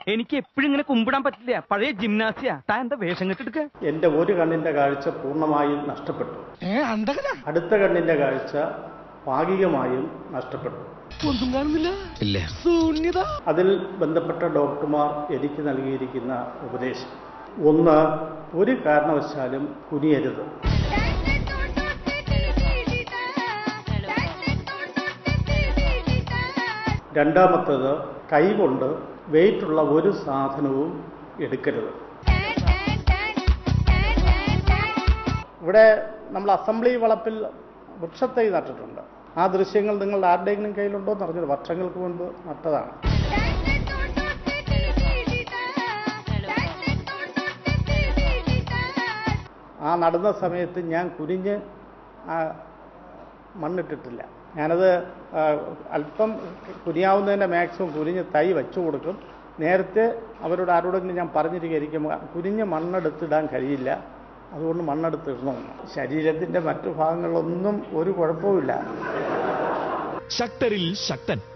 എനിക്ക് എപ്പോഴും ഇങ്ങനെ കുമ്പിടാൻ പറ്റില്ല പഴയ ജിംനാസിയ താൻ എന്താ വേഷം കെട്ടെടുക്ക എൻ്റെ ഒരു കണ്ണിൻ്റെ കാഴ്ച പൂർണ്ണമായും നഷ്ടപ്പെട്ടു അടുത്ത കണ്ണിൻ്റെ കാഴ്ച ഭാഗികമായും നഷ്ടപ്പെട്ടു ഒന്നും കാണുന്നില്ല ഇല്ല ശൂന്യത അതിൽ ബന്ധപ്പെട്ട ഡോക്ടർമാർ എനിക്ക് നൽകിയിരിക്കുന്ന ഉപദേശം ഒന്ന് ഒരു കാരണവശാലും കുനിയരുത് രണ്ടാമത്തത് കൈകൊണ്ട് വെയിറ്റുള്ള ഒരു സാധനവും എടുക്കരുത് ഇവിടെ നമ്മൾ അസംബ്ലി വളപ്പിൽ വൃക്ഷത്തൈ നട്ടിട്ടുണ്ട് ആ ദൃശ്യങ്ങൾ നിങ്ങളുടെ ആരുടെയെങ്കിലും കയ്യിലുണ്ടോ എന്ന് അറിഞ്ഞില്ല വർഷങ്ങൾക്ക് മുൻപ് നട്ടതാണ് ആ നടുന്ന സമയത്ത് ഞാൻ കുനിഞ്ഞ് ആ മണ്ണിട്ടിട്ടില്ല ഞാനത് ആ, അല്പം കുനിയാവുന്നതിൻ്റെ മാക്സിമം കുനിഞ്ഞ് തൈ വെച്ചു കൊടുക്കും നേരത്തെ അവരോട് ആരോടെങ്കിലും ഞാൻ പറഞ്ഞിരിക്കും കുനിഞ്ഞ് മണ്ണെടുത്തിടാൻ കഴിയില്ല അതുകൊണ്ട് മണ്ണെടുത്തിടണമെന്ന് ശരീരത്തിൻ്റെ മറ്റു ഭാഗങ്ങളൊന്നും ഒരു കുഴപ്പവുമില്ല ശക്തരിൽ ശക്തൻ